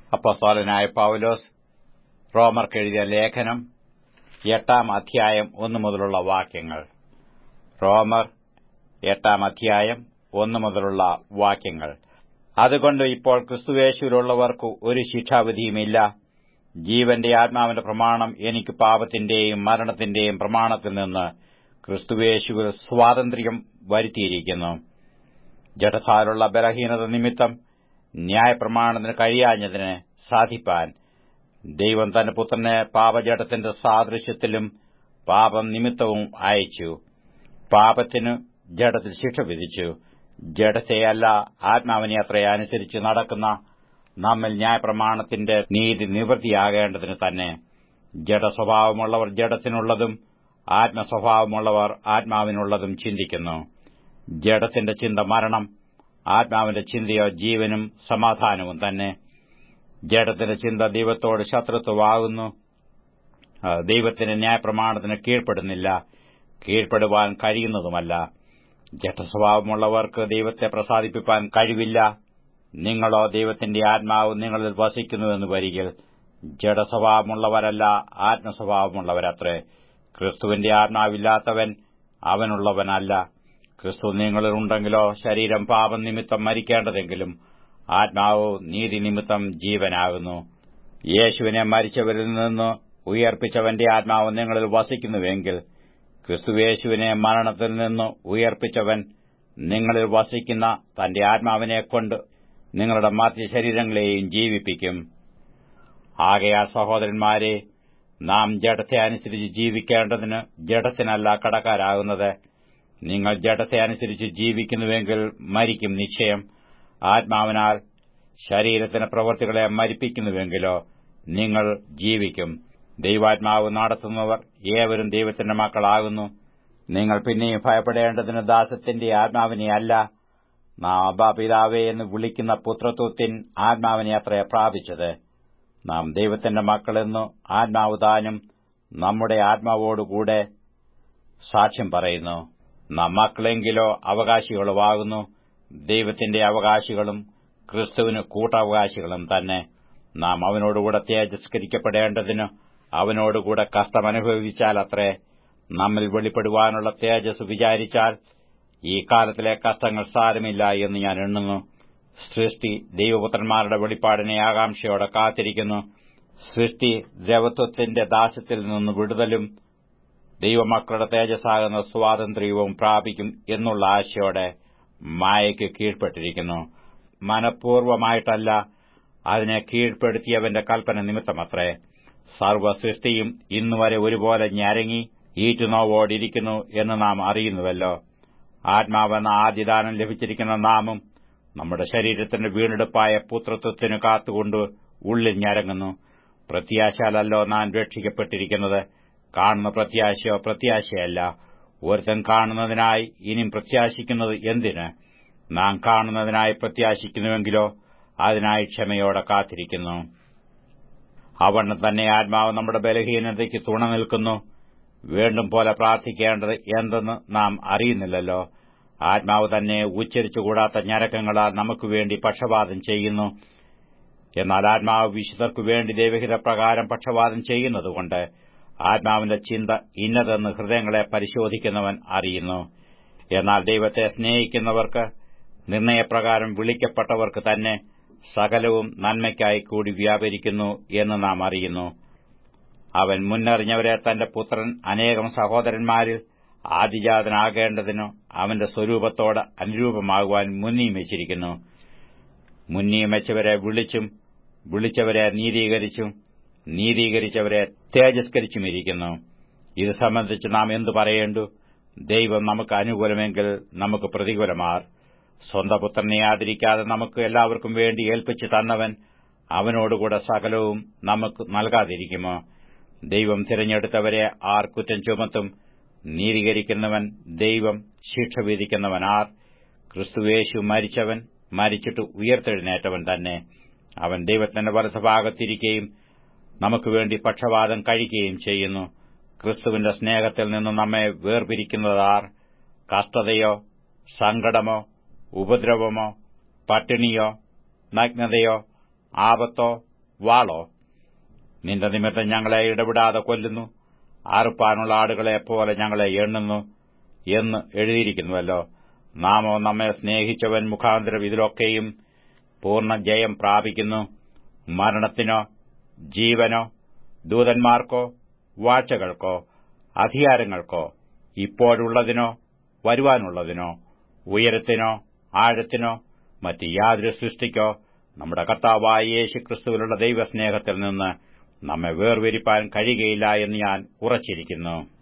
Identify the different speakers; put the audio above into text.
Speaker 1: അപ്പസ്തോലനായ പൌലോസ് റോമർക്കെഴുതിയ ലേഖനം എട്ടാം അധ്യായം ഒന്നു മുതലുള്ള വാക്യങ്ങൾ റോമർ എട്ടാം അധ്യായം ഒന്നു മുതലുള്ള വാക്യങ്ങൾ അതുകൊണ്ട് ഇപ്പോൾ ക്രിസ്തുവേശുവിലുള്ളവർക്ക് ഒരു ശിക്ഷാവിധിയുമില്ല ജീവന്റെ ആത്മാവിന്റെ പ്രമാണം എനിക്ക് പാപത്തിന്റെയും മരണത്തിന്റെയും പ്രമാണത്തിൽ നിന്ന് ക്രിസ്തുവേശുവിൽ സ്വാതന്ത്ര്യം വരുത്തിയിരിക്കുന്നു ജഡസാലുള്ള ബലഹീനത നിമിത്തം ന്യായപ്രമാണത്തിന് കഴിയാഞ്ഞതിന് സാധിപ്പാൻ ദൈവം തന്റെ പുത്രനെ പാപജടത്തിന്റെ സാദൃശ്യത്തിലും പാപം നിമിത്തവും അയച്ചു പാപത്തിന് ജഡത്തിൽ ശിക്ഷ വിധിച്ചു ജഡത്തെയല്ല ആത്മാവിനെ അത്ര അനുസരിച്ച് നടക്കുന്ന നമ്മിൽ ന്യായപ്രമാണത്തിന്റെ നീതി നിവൃത്തിയാകേണ്ടതിന് തന്നെ ജഡസ്വഭാവമുള്ളവർ ജഡത്തിനുള്ളതും ആത്മസ്വഭാവമുള്ളവർ ആത്മാവിനുള്ളതും ചിന്തിക്കുന്നു ജഡത്തിന്റെ ചിന്ത മരണം ആത്മാവിന്റെ ചിന്തയോ ജീവനും സമാധാനവും തന്നെ ജഡത്തിന്റെ ചിന്ത ദൈവത്തോട് ശത്രുത്വമാകുന്നു ദൈവത്തിന്റെ ന്യായപ്രമാണത്തിന് കീഴ്പ്പെടുന്നില്ല കീഴ്പ്പെടുവാൻ കഴിയുന്നതുമല്ല ജഡസ്വഭാവമുള്ളവർക്ക് ദൈവത്തെ പ്രസാദിപ്പിക്കാൻ കഴിവില്ല നിങ്ങളോ ദൈവത്തിന്റെ ആത്മാവ് നിങ്ങളിൽ വസിക്കുന്നുവെന്ന് വരികിൽ ജഡസ്വഭാവമുള്ളവരല്ല ആത്മസ്വഭാവമുള്ളവരത്രേ ക്രിസ്തുവിന്റെ ആത്മാവില്ലാത്തവൻ അവനുള്ളവനല്ല ക്രിസ്തു നിങ്ങളിലുണ്ടെങ്കിലോ ശരീരം പാപം നിമിത്തം മരിക്കേണ്ടതെങ്കിലും ആത്മാവ് നീതി നിമിത്തം ജീവനാകുന്നു യേശുവിനെ മരിച്ചവരിൽ നിന്ന് ഉയർപ്പിച്ചവന്റെ ആത്മാവ് നിങ്ങളിൽ വസിക്കുന്നുവെങ്കിൽ ക്രിസ്തുവേശുവിനെ മരണത്തിൽ നിന്ന് ഉയർപ്പിച്ചവൻ നിങ്ങളിൽ വസിക്കുന്ന തന്റെ ആത്മാവിനെക്കൊണ്ട് നിങ്ങളുടെ മധ്യ ശരീരങ്ങളെയും ജീവിപ്പിക്കും ആകയാൽ സഹോദരന്മാരെ നാം ജഡത്തെ അനുസരിച്ച് ജീവിക്കേണ്ടതിന് ജഡത്തിനല്ല കടക്കാരാകുന്നത് നിങ്ങൾ ജഡത്തെ അനുസരിച്ച് ജീവിക്കുന്നുവെങ്കിൽ മരിക്കും നിശ്ചയം ആത്മാവിനാൽ ശരീരത്തിന് പ്രവൃത്തികളെ മരിപ്പിക്കുന്നുവെങ്കിലോ നിങ്ങൾ ജീവിക്കും ദൈവാത്മാവ് നടത്തുന്നവർ ഏവരും ദൈവത്തിന്റെ മക്കളാകുന്നു നിങ്ങൾ പിന്നെയും ഭയപ്പെടേണ്ടതിന് ദാസത്തിന്റെ ആത്മാവിനെ അല്ല നാം അബാപിതാവേ എന്ന് വിളിക്കുന്ന പുത്രത്വത്തിൻ ആത്മാവിനെ അത്രയെ പ്രാപിച്ചത് നാം ദൈവത്തിന്റെ മക്കളെന്നു ആത്മാവ് താനും നമ്മുടെ ആത്മാവോടുകൂടെ സാക്ഷ്യം പറയുന്നു നാം മക്കളെങ്കിലോ അവകാശികളുമാകുന്നു ദൈവത്തിന്റെ അവകാശികളും ക്രിസ്തുവിന് കൂട്ടവകാശികളും തന്നെ നാം അവനോടുകൂടെ തേജസ്കരിക്കപ്പെടേണ്ടതിന് അവനോടുകൂടെ കഷ്ടമനുഭവിച്ചാൽ അത്രേ നമ്മിൽ വെളിപ്പെടുവാനുള്ള തേജസ് വിചാരിച്ചാൽ ഈ കാലത്തിലെ കഷ്ടങ്ങൾ സാരമില്ല എന്ന് ഞാൻ എണ്ണുന്നു സൃഷ്ടി ദൈവപുത്രന്മാരുടെ വെളിപ്പാടിനെ ആകാംക്ഷയോടെ കാത്തിരിക്കുന്നു സൃഷ്ടി ദ്രവത്വത്തിന്റെ ദാസ്യത്തിൽ നിന്ന് വിടുതലും ദൈവമക്കളുടെ തേജസ്സാകുന്ന സ്വാതന്ത്ര്യവും പ്രാപിക്കും എന്നുള്ള ആശയോടെ മായയ്ക്ക് കീഴ്പ്പെട്ടിരിക്കുന്നു മനഃപൂർവമായിട്ടല്ല അതിനെ കീഴ്പ്പെടുത്തിയവന്റെ കൽപ്പന നിമിത്തമത്രേ സർവ്വസൃഷ്ടിയും ഇന്നുവരെ ഒരുപോലെ ഞരങ്ങി ഈറ്റുനോവോടിരിക്കുന്നു എന്ന് നാം അറിയുന്നുവല്ലോ ആത്മാവെന്ന ആദ്യദാനം ലഭിച്ചിരിക്കുന്ന നാമും നമ്മുടെ ശരീരത്തിന്റെ വീണ്ടെടുപ്പായ പുത്രത്വത്തിന് കാത്തുകൊണ്ട് ഉള്ളിൽ ഞരങ്ങുന്നു പ്രത്യാശാലല്ലോ നാം രക്ഷിക്കപ്പെട്ടിരിക്കുന്നത് കാണുന്ന പ്രത്യാശയോ പ്രത്യാശയല്ല ഒരുത്തൻ കാണുന്നതിനായി ഇനിയും പ്രത്യാശിക്കുന്നത് എന്തിന് നാം കാണുന്നതിനായി പ്രത്യാശിക്കുന്നുവെങ്കിലോ അതിനായി ക്ഷമയോടെ കാത്തിരിക്കുന്നു അവണ്ണം തന്നെ ആത്മാവ് നമ്മുടെ ബലഹീനതയ്ക്ക് തുണ നിൽക്കുന്നു വീണ്ടും പോലെ പ്രാർത്ഥിക്കേണ്ടത് എന്തെന്ന് നാം അറിയുന്നില്ലല്ലോ ആത്മാവ് തന്നെ ഉച്ചരിച്ചുകൂടാത്ത ഞരക്കങ്ങളാൽ നമുക്ക് വേണ്ടി പക്ഷപാതം ചെയ്യുന്നു എന്നാൽ ആത്മാവ് വിശുദ്ധർക്കു വേണ്ടി ദൈവഹിത പ്രകാരം പക്ഷപാതം ചെയ്യുന്നതുകൊണ്ട് ആത്മാവിന്റെ ചിന്ത ഇന്നതെന്ന് ഹൃദയങ്ങളെ പരിശോധിക്കുന്നവൻ അറിയുന്നു എന്നാൽ ദൈവത്തെ സ്നേഹിക്കുന്നവർക്ക് നിർണയപ്രകാരം വിളിക്കപ്പെട്ടവർക്ക് തന്നെ സകലവും നന്മയ്ക്കായി കൂടി വ്യാപരിക്കുന്നു എന്ന് നാം അറിയുന്നു അവൻ മുന്നറിഞ്ഞവരെ തന്റെ പുത്രൻ അനേകം സഹോദരന്മാരിൽ ആദിജാതനാകേണ്ടതിനു അവന്റെ സ്വരൂപത്തോട് അനുരൂപമാകുവാൻ മുന്നിയും വെച്ചിരിക്കുന്നു മുന്നിയും വെച്ചവരെ വിളിച്ചും വിളിച്ചവരെ നീതീകരിച്ചും നീതീകരിച്ചവരെ തേജസ്കരിച്ചുമിരിക്കുന്നു ഇത് സംബന്ധിച്ച് നാം എന്തു പറയേണ്ടു ദൈവം നമുക്ക് അനുകൂലമെങ്കിൽ നമുക്ക് പ്രതികൂലമാർ സ്വന്തം പുത്രനെ ആദരിക്കാതെ നമുക്ക് എല്ലാവർക്കും വേണ്ടി ഏൽപ്പിച്ചു തന്നവൻ അവനോടുകൂടെ സകലവും നമുക്ക് നൽകാതിരിക്കുമോ ദൈവം തിരഞ്ഞെടുത്തവരെ ആർ കുറ്റം ചുമത്തും നീതീകരിക്കുന്നവൻ ദൈവം ശിക്ഷ വിധിക്കുന്നവൻ ആർ ക്രിസ്തുവേശു മരിച്ചവൻ മരിച്ചിട്ട് ഉയർത്തെഴുന്നേറ്റവൻ തന്നെ അവൻ ദൈവത്തിന്റെ വലതുഭാഗത്തിരിക്കുകയും നമുക്ക് വേണ്ടി പക്ഷപാതം കഴിക്കുകയും ചെയ്യുന്നു ക്രിസ്തുവിന്റെ സ്നേഹത്തിൽ നിന്ന് നമ്മെ വേർപിരിക്കുന്നതാർ കഷ്ടതയോ സങ്കടമോ ഉപദ്രവമോ പട്ടിണിയോ നഗ്നതയോ ആപത്തോ വാളോ നിന്റെ നിമിത്തം ഞങ്ങളെ ഇടപെടാതെ കൊല്ലുന്നു ആറുപ്പാനുള്ള ആടുകളെപ്പോലെ ഞങ്ങളെ എണ്ണുന്നു എന്ന് എഴുതിയിരിക്കുന്നുവല്ലോ നാമോ നമ്മെ സ്നേഹിച്ചവൻ മുഖാന്തരം ഇതിലൊക്കെയും പൂർണ്ണ ജയം പ്രാപിക്കുന്നു മരണത്തിനോ ജീവനോ ദൂതന്മാർക്കോ വാഴ്ചകൾക്കോ അധികാരങ്ങൾക്കോ ഇപ്പോഴുള്ളതിനോ വരുവാനുള്ളതിനോ ഉയരത്തിനോ ആഴത്തിനോ മറ്റ് യാതൊരു സൃഷ്ടിക്കോ നമ്മുടെ കർത്താവായ യേശു ക്രിസ്തുവിലുള്ള ദൈവസ്നേഹത്തിൽ നിന്ന് നമ്മെ വേർതിരിപ്പാൻ കഴിയുകയില്ല എന്ന് ഞാൻ ഉറച്ചിരിക്കുന്നു